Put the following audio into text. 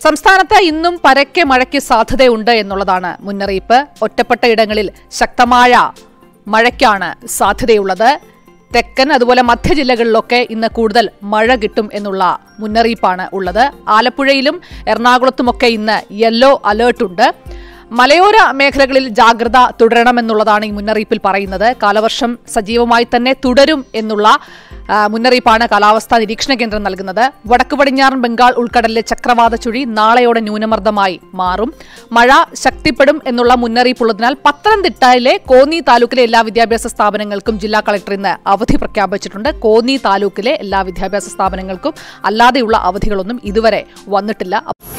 സംസ്ഥാനത്ത് ഇന്നും പരക്കെ മഴയ്ക്ക് സാധ്യതയുണ്ട് എന്നുള്ളതാണ് മുന്നറിയിപ്പ് ഒറ്റപ്പെട്ട ഇടങ്ങളിൽ ശക്തമായ മഴയ്ക്കാണ് സാധ്യതയുള്ളത് തെക്കൻ അതുപോലെ മധ്യ ജില്ലകളിലൊക്കെ ഇന്ന് കൂടുതൽ മഴ കിട്ടും എന്നുള്ള മുന്നറിയിപ്പാണ് ഉള്ളത് ആലപ്പുഴയിലും എറണാകുളത്തുമൊക്കെ ഇന്ന് യെല്ലോ അലേർട്ടുണ്ട് മലയോര മേഖലകളിൽ ജാഗ്രത തുടരണമെന്നുള്ളതാണ് ഈ മുന്നറിയിപ്പിൽ പറയുന്നത് കാലവർഷം സജീവമായി തന്നെ തുടരും എന്നുള്ള ആ, മുന്നറിയിപ്പാണ് കാലാവസ്ഥാ നിരീക്ഷണ കേന്ദ്രം നൽകുന്നത് വടക്കു പടിഞ്ഞാറൻ ബംഗാൾ ഉൾക്കടലിലെ ചക്രവാത ചുഴി നാളെയോടെ ന്യൂനമർദ്ദമായി മാറും മഴ ശക്തിപ്പെടും എന്നുള്ള മുന്നറിയിപ്പുള്ളതിനാൽ പത്തനംതിട്ടയിലെ കോന്നി താലൂക്കിലെ എല്ലാ വിദ്യാഭ്യാസ സ്ഥാപനങ്ങൾക്കും ജില്ലാ കളക്ടർ ഇന്ന് അവധി പ്രഖ്യാപിച്ചിട്ടുണ്ട് കോന്നി താലൂക്കിലെ എല്ലാ വിദ്യാഭ്യാസ സ്ഥാപനങ്ങൾക്കും അല്ലാതെയുള്ള അവധികളൊന്നും ഇതുവരെ വന്നിട്ടില്ല